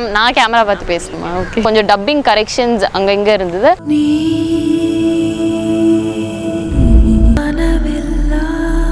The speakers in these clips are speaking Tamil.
நான் கேமரா பார்த்து பேசணுமா ஓகே கொஞ்சம் டப்பிங் கரெக்ஷன்ஸ் அங்கே இங்கே இருந்தது நீ மனமில்லா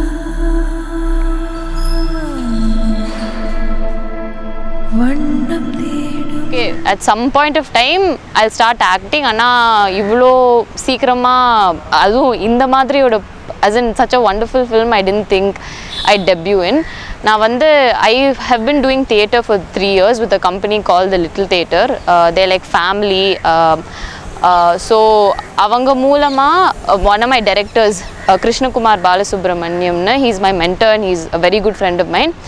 வண்ணம் தேடும் okay at some point of time I start acting ஆனால் இவ்வளோ சீக்கிரமாக அதுவும் இந்த மாதிரியோட as in such a wonderful film I didn't think I'd debut in நான் வந்து I have been doing theatre for three years with a company called the Little Theatre uh, they're like family um, so அவங்க மூலமாக one of my directors Krishnakumar பாலசுப்ரமணியம்னு he's my mentor and he's a very good friend of mine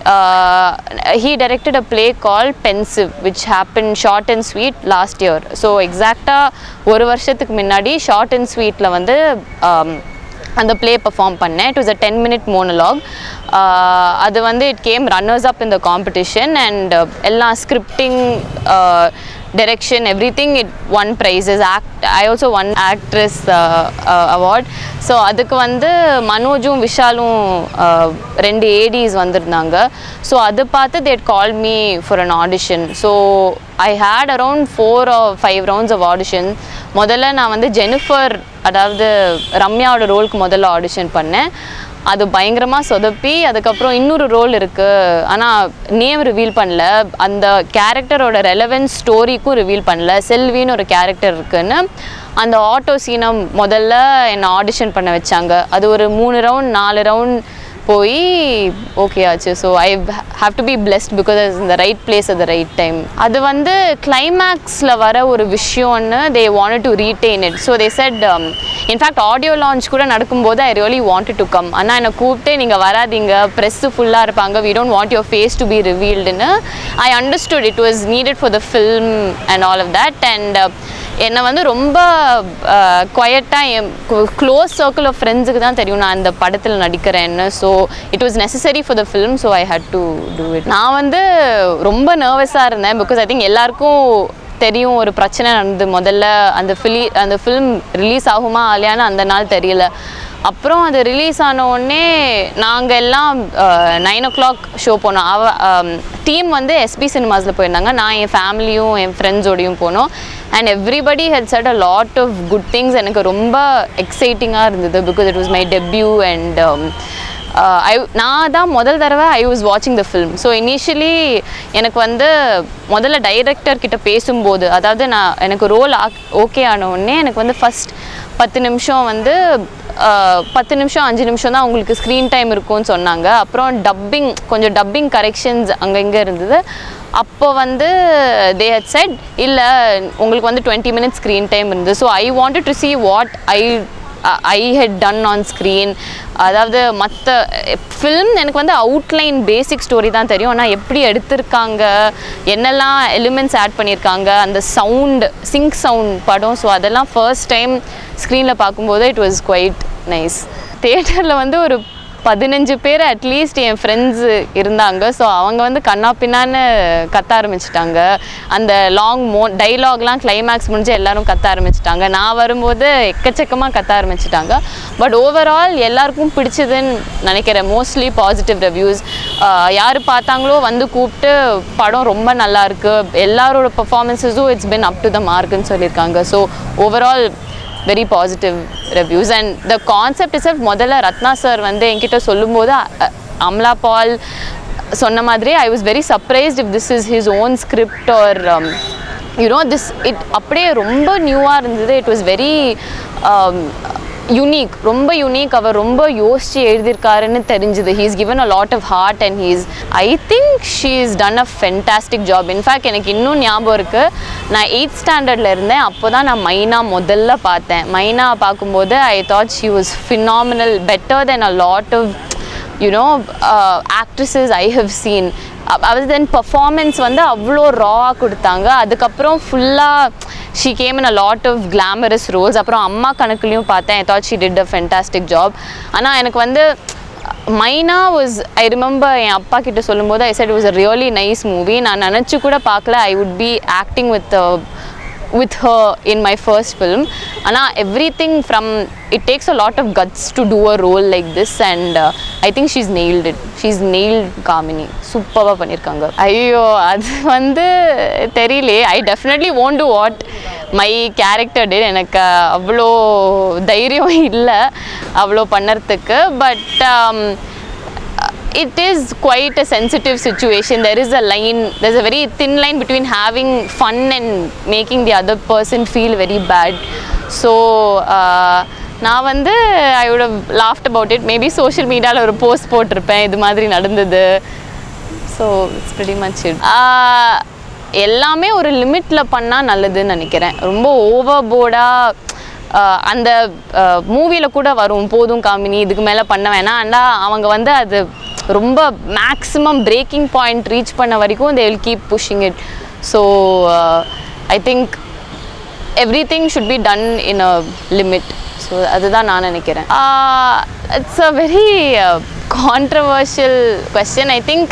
he directed a play called Pensive which happened short and sweet last year so எக்ஸாக்டாக ஒரு வருஷத்துக்கு முன்னாடி ஷார்ட் அண்ட் ஸ்வீட்டில் வந்து um, அந்த ப்ளே பர்ஃபார்ம் பண்ணேன் it was a ten minute monologue அது வந்து இட் கேம் ரன்னர்ஸ் அப் இந்த காம்படிஷன் அண்ட் எல்லா scripting direction everything it won prizes act i also won actress uh, uh, award so அதுக்கு வந்து மனோஜும் விஷாலும் uh, ரெண்டு ஏடிஸ் வந்திருந்தாங்க ஸோ அது பார்த்து that call me for an audition so I had around four five rounds of audition முதல்ல நான் வந்து ஜெனிஃபர் அதாவது ரம்யாவோட ரோலுக்கு முதல்ல ஆடிஷன் பண்ணேன் அது பயங்கரமாக சொதப்பி அதுக்கப்புறம் இன்னொரு ரோல் இருக்குது ஆனால் நேம் ரிவீல் பண்ணல அந்த கேரக்டரோட ரெலவென்ஸ் ஸ்டோரிக்கும் ரிவீல் பண்ணல செல்வின்னு ஒரு கேரக்டர் இருக்குன்னு அந்த ஆட்டோ சீனை முதல்ல என்னை ஆடிஷன் பண்ண வச்சாங்க அது ஒரு மூணு ரவுண்ட் நாலு ரவுண்ட் போய் ஓகே ஆச்சு so I have to be blessed because இந்த right place at the right time அது வந்து கிளைமேக்ஸில் வர ஒரு விஷயம்னு they wanted to retain it so they said in fact audio launch கூட நடக்கும்போது I really wanted to come ஆனால் என்னை கூப்பிட்டு நீங்கள் வராதீங்க ப்ரெஸ்ஸு ஃபுல்லாக இருப்பாங்க we don't want your face to be ரிவீல்டுன்னு I understood it was needed for the film and all of that and என்னை வந்து ரொம்ப குவையட்டாக என் க்ளோஸ் சர்க்கிள் ஆஃப் ஃப்ரெண்ட்ஸுக்கு தான் தெரியும் நான் இந்த படத்தில் நடிக்கிறேன்னு so it was necessary for the film so I had to do it நான் வந்து ரொம்ப நர்வஸாக இருந்தேன் பிகாஸ் ஐ திங்க் எல்லாருக்கும் தெரியும் ஒரு பிரச்சனை நடந்து முதல்ல அந்த ஃபிலி அந்த ஃபிலிம் ரிலீஸ் ஆகுமா இல்லையான்னு அந்த நாள் தெரியல அப்புறம் அது ரிலீஸ் ஆன உடனே நாங்கள் எல்லாம் நைன் ஓ கிளாக் ஷோ போனோம் அவ டீம் வந்து எஸ்பி சினிமாஸில் போயிருந்தாங்க நான் என் ஃபேமிலியும் என் ஃப்ரெண்ட்ஸோடையும் போனோம் and everybody had said a lot of good things எனக்கு ரொம்ப எக்ஸைட்டிங்காக இருந்தது because it was my debut and I நான் தான் முதல் தடவை ஐ வாஸ் வாட்சிங் த ஃபிலிம் ஸோ இனிஷியலி எனக்கு வந்து முதல்ல டைரக்டர் கிட்ட பேசும்போது அதாவது நான் எனக்கு ரோல் ஓகே ஆன உடனே எனக்கு வந்து ஃபஸ்ட் பத்து நிமிஷம் வந்து பத்து நிமிஷம் அஞ்சு நிமிஷம் தான் உங்களுக்கு ஸ்க்ரீன் டைம் இருக்கும்னு சொன்னாங்க அப்புறம் டப்பிங் கொஞ்சம் டப்பிங் கரெக்ஷன்ஸ் அங்கே இங்கே இருந்தது அப்போ வந்து தே ஹட் செட் இல்லை உங்களுக்கு வந்து டுவெண்ட்டி மினிட்ஸ் ஸ்க்ரீன் டைம் இருந்தது so I wanted to see what I I had done on screen அதாவது மற்ற ஃபிலிம் எனக்கு வந்து அவுட்லைன் பேசிக் ஸ்டோரி தான் தெரியும் ஆனால் எப்படி எடுத்திருக்காங்க என்னெல்லாம் எலிமெண்ட்ஸ் ஆட் பண்ணியிருக்காங்க அந்த சவுண்ட் சிங்க் சவுண்ட் படம் ஸோ அதெல்லாம் ஃபர்ஸ்ட் டைம் ஸ்க்ரீனில் பார்க்கும்போது இட் வாஸ் குவைட் நைஸ் தேட்டரில் வந்து ஒரு பதினஞ்சு பேர் அட்லீஸ்ட் என் ஃப்ரெண்ட்ஸு இருந்தாங்க ஸோ அவங்க வந்து கண்ணா பின்னான்னு கத்த ஆரம்பிச்சிட்டாங்க அந்த லாங் மோ டைலாக்லாம் கிளைமேக்ஸ் முடிஞ்சு எல்லாரும் கத்த ஆரம்பிச்சிட்டாங்க நான் வரும்போது எக்கச்சக்கமாக கத்த ஆரம்பிச்சிட்டாங்க பட் ஓவரால் எல்லாருக்கும் பிடிச்சதுன்னு நினைக்கிறேன் மோஸ்ட்லி பாசிட்டிவ் ரிவ்யூஸ் யார் பார்த்தாங்களோ வந்து கூப்பிட்டு படம் ரொம்ப நல்லா இருக்கு எல்லாரோட பர்ஃபார்மன்ஸஸும் it's been up to the மார்க்குன்னு சொல்லியிருக்காங்க so overall very positive reviews and the concept is முதல்ல ரத்னா சார் வந்து என்கிட்ட சொல்லும்போது அ- அமலா பால் சொன்ன மாதிரி I was very surprised if this is his own script or you know this it அப்படியே ரொம்ப நியூவாக இருந்தது இட் வாஸ் வெரி யூனிக் ரொம்ப யூனிக் அவர் ரொம்ப யோசிச்சு எழுதியிருக்காருன்னு தெரிஞ்சுது he's given a lot of heart and he's I think she is done a fantastic job in fact எனக்கு இன்னும் ஞாபகம் இருக்குது நான் எயித் ஸ்டாண்டர்டில் இருந்தேன் அப்போ தான் நான் மைனா முதல்ல பார்த்தேன் மைனா பார்க்கும்போது I thought she was phenomenal better than a lot of you know actresses I have seen அது தென் பர்ஃபார்மன்ஸ் வந்து அவ்வளோ ராவாக கொடுத்தாங்க அதுக்கப்புறம் ஃபுல்லாக she came in a lot of glamorous roles அப்புறம் அம்மா கணக்குலையும் பார்த்தேன் I thought she did a fantastic job ஆனால் எனக்கு வந்து மைனா வாஸ் ஐ ரிமெம்பர் என் அப்பா கிட்ட சொல்லும்போது I said it was a really nice movie நான் நினச்சி கூட பார்க்கல I would be acting with with her in my first film ஆனால் everything from it takes a lot of guts to do a role like this and I think she's nailed it she's nailed Kamini சூப்பராக பண்ணியிருக்காங்க ஐயோ அது வந்து தெரியலையே I definitely won't do what my character did எனக்கு அவ்வளோ தைரியம் இல்லை அவ்வளோ பண்ணுறதுக்கு but it is quite a sensitive situation. There is a line, there's a very thin line between having fun and making the other person feel very bad. So, uh, நான் வந்து I would have laughed about it maybe social மீடியாவில் ஒரு போஸ்ட் போட்டிருப்பேன் இது மாதிரி நடந்தது so it's pretty much it. Ah எல்லாமே ஒரு லிமிட்டில் பண்ணால் நல்லதுன்னு நினைக்கிறேன் ரொம்ப ஓவர் போர்டாக அந்த மூவியில் கூட வரும் போதும் காமினி இதுக்கு மேலே பண்ண வேணாம் அண்டா அவங்க வந்து அது ரொம்ப மேக்ஸிமம் பிரேக்கிங் பாயிண்ட் ரீச் பண்ண வரைக்கும் they will keep pushing it so I think everything should be done in a limit so அதுதான் நான் நினைக்கிறேன் it's a very controversial question I think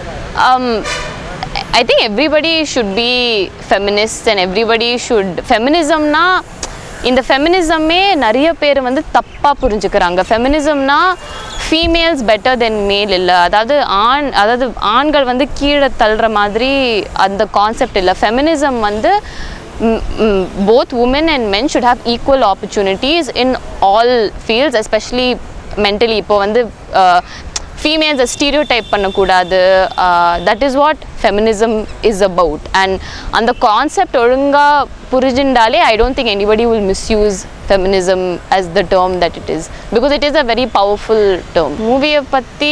I think everybody should be feminist and everybody should ஃபெமினிசம்னா இந்த ஃபெமினிசமே நிறைய பேர் வந்து தப்பாக புரிஞ்சுக்கிறாங்க ஃபெமினிசம்னா ஃபீமேல்ஸ் பெட்டர் தென் மேல் இல்லை அதாவது ஆண் அதாவது ஆண்கள் வந்து கீழே தள்ளுற மாதிரி அந்த கான்செப்ட் இல்லை ஃபெமினிசம் வந்து both women and men should have equal opportunities in all fields especially mentally இப்போ வந்து ஃபீமேல்ஸை ஸ்டீரியோ டைப் பண்ணக்கூடாது that is what feminism is about and அந்த கான்செப்ட் ஒழுங்காக புரிஞ்சுண்டாலே I don't think anybody will misuse feminism as the term that it is because it is a very powerful term மூவியை பற்றி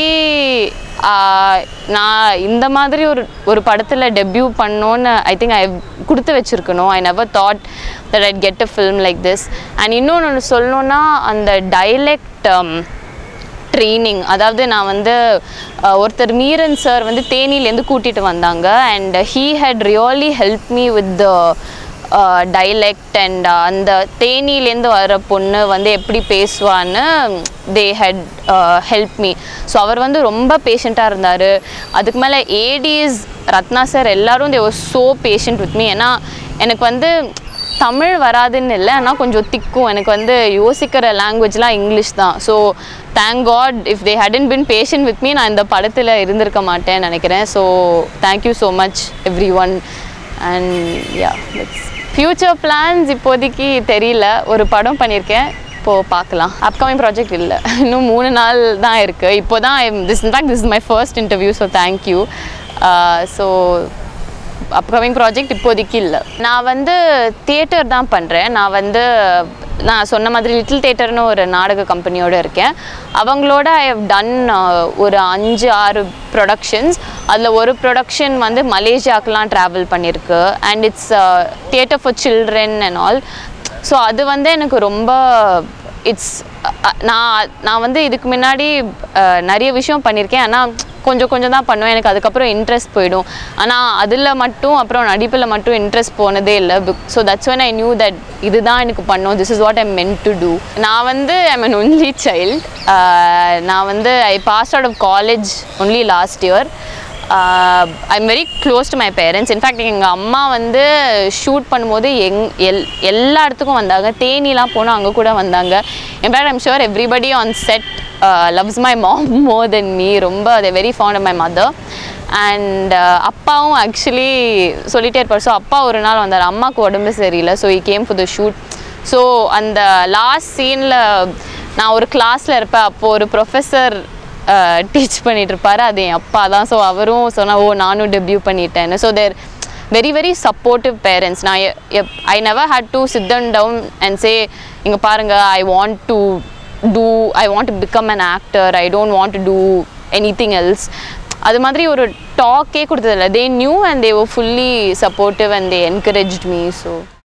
நான் இந்த மாதிரி ஒரு ஒரு படத்தில் டெபியூ பண்ணோன்னு ஐ திங்க் ஐ கொடுத்து வச்சுருக்கணும் I never thought that I'd get a film like this and இன்னொன்று ஒன்று சொல்லணுன்னா அந்த டைலெக்ட் ட்ரைனிங் அதாவது நான் வந்து அஹ், ஒருத்தர் மீரன் சார் வந்து தேனிலேருந்து கூட்டிகிட்டு வந்தாங்க and he had really help me with the dialect and அந்த தேனிலேருந்து வர பொண்ணு வந்து எப்படி பேசுவான்னு they had help me so அவர் வந்து ரொம்ப பேஷண்ட்டாக இருந்தார் அதுக்கு மேலே ஏடிஸ் ரத்னா சார் எல்லாரும் they was so patient with me ஏன்னா எனக்கு வந்து தமிழ் வராதுன்னு இல்லை ஆனால் கொஞ்சம் திக்கும் எனக்கு வந்து யோசிக்கிற லாங்குவேஜ்லாம் இங்கிலீஷ் தான் so thank God if they hadn't been patient with me நான் இந்த படத்தில் இருந்திருக்க மாட்டேன்னு நினைக்கிறேன் so thank you so much everyone and yeah future plans இப்போதைக்கு தெரியல ஒரு படம் பண்ணியிருக்கேன் இப்போது பார்க்கலாம் அப்கமிங் ப்ராஜெக்ட் இல்லை இன்னும் மூணு நாள் தான் இருக்குது இப்போ தான் this in fact this is my first interview so thank you so upcoming project இப்போதைக்கு இல்லை நான் வந்து தியேட்டர் தான் பண்ணுறேன் நான் வந்து நான் சொன்ன மாதிரி லிட்டில் தேட்டர்னு ஒரு நாடக கம்பெனியோடு இருக்கேன் அவங்களோட ஐ ஹவ் டன் ஒரு அஞ்சு ஆறு ப்ரொடக்ஷன்ஸ் அதில் ஒரு ப்ரொடக்ஷன் வந்து மலேசியாக்கெலாம் ட்ராவல் பண்ணியிருக்கு and it's theatre for children and all so அது வந்து எனக்கு ரொம்ப இட்ஸ் நான் நான் வந்து இதுக்கு முன்னாடி அஹ், நிறைய விஷயம் பண்ணியிருக்கேன் ஆனால் கொஞ்சம் கொஞ்சம் தான் பண்ணுவேன் எனக்கு அதுக்கப்புறம் இன்ட்ரெஸ்ட் போயிடும் ஆனால் அதில் மட்டும் அப்புறம் நடிப்பில் மட்டும் இன்ட்ரெஸ்ட் போனதே இல்லை so that's when I knew that இதுதான் எனக்கு பண்ணும் this is what I meant to do நான் வந்து ஐம் an ஒன்லி சைல்ட் நான் வந்து I pass out of college only last year I'm very close to my parents in fact எங்கள் அம்மா வந்து ஷூட் பண்ணும்போது எங் எல் எல்லா இடத்துக்கும் வந்தாங்க தேனிலாம் போனோம் அங்கே கூட வந்தாங்க in fact I'm sure everybody on set loves my mom more than me ரொம்ப அதை very fond of my mother and அப்பாவும் ஆக்சுவலி சொல்லிட்டே இருப்பார் ஸோ அப்பா ஒரு நாள் வந்தார் அம்மாவுக்கு உடம்பு சரியில்லை so he came for the shoot so அந்த லாஸ்ட் சீனில் நான் ஒரு கிளாஸில் இருப்பேன் அப்போது ஒரு ப்ரொஃபஸர் டீச் பண்ணிட்டு இருப்பாரு அது என் அப்பா தான் ஸோ அவரும் சொன்னா ஓ நானும் டெபியூ பண்ணிட்டேன்னு so they're very very supportive parents நான் I never had to sit down and say இங்கே பாருங்க I want to do I want to become an actor I don't want to do anything else அது மாதிரி ஒரு டாக்கே கொடுத்ததில்ல they knew and they oh fully supportive and they encouraged me so